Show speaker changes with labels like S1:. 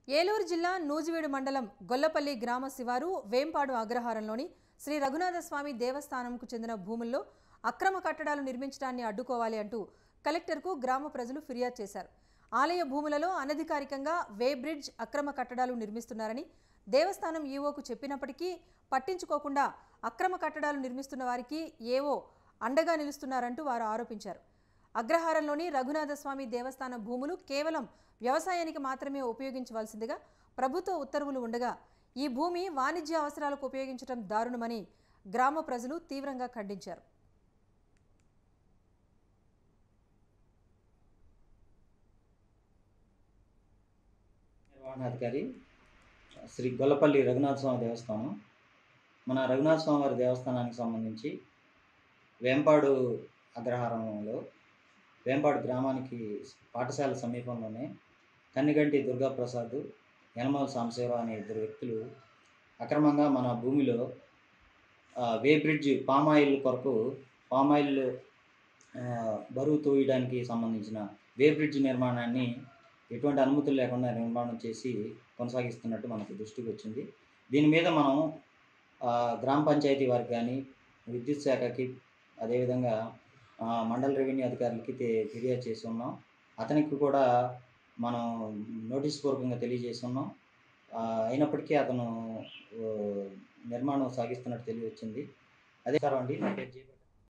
S1: ఏలూరు జిల్లా నూజివీడు మండలం గొల్లపల్లి గ్రామ శివారు వేంపాడు అగ్రహారంలోని శ్రీ రఘునాథస్వామి దేవస్థానంకు చెందిన భూముల్లో అక్రమ కట్టడాలు నిర్మించడాన్ని అడ్డుకోవాలి అంటూ కలెక్టర్కు గ్రామ ప్రజలు ఫిర్యాదు చేశారు ఆలయ భూములలో అనధికారికంగా వే బ్రిడ్జ్ అక్రమ కట్టడాలు నిర్మిస్తున్నారని దేవస్థానం ఈవోకు చెప్పినప్పటికీ పట్టించుకోకుండా అక్రమ కట్టడాలు నిర్మిస్తున్న వారికి ఏవో అండగా నిలుస్తున్నారంటూ వారు ఆరోపించారు అగ్రహారంలోని రఘునాథస్వామి దేవస్థాన భూములు కేవలం వ్యవసాయానికి మాత్రమే ఉపయోగించవలసిందిగా ప్రభుత్వ ఉత్తర్వులు ఉండగా ఈ భూమి వాణిజ్య అవసరాలకు ఉపయోగించడం దారుణమని గ్రామ ప్రజలు తీవ్రంగా ఖండించారు
S2: నిర్వహణాధికారి శ్రీ గొల్లపల్లి రఘునాథ స్వామి దేవస్థానం మన రఘునాథ స్వామి వారి దేవస్థానానికి సంబంధించి వేంపాడు అగ్రహారంలో వేంపాడు గ్రామానికి పాఠశాల సమీపంలోనే కన్నిగంటి దుర్గాప్రసాద్ యనమల సాంబశివరావు అనే ఇద్దరు వ్యక్తులు అక్రమంగా మన భూమిలో ఆ, వే బ్రిడ్జ్ పామాయిల్ కొరకు పామాయిల్ ఆ, బరువు తోయడానికి సంబంధించిన వే బ్రిడ్జ్ నిర్మాణాన్ని ఎటువంటి అనుమతులు లేకుండా నిర్మాణం చేసి కొనసాగిస్తున్నట్టు మనకు దృష్టికి వచ్చింది దీని మీద మనం ఆ, గ్రామ పంచాయతీ వారికి కానీ విద్యుత్ శాఖకి అదేవిధంగా ఆ, మండల రెవెన్యూ అధికారులకి తె- ఫిర్యాదు చేసి ఉన్నాం అతనికి కూడా మనం నోటీస్ పూర్వకంగా తెలియజేసి ఉన్నాం ఆ, అయినప్పటికీ అతను ఓ, నిర్మాణం సాగిస్తున్నట్టు తెలియవచ్చింది అదే సార్ అండి నా పేరు జయప్రకాష్.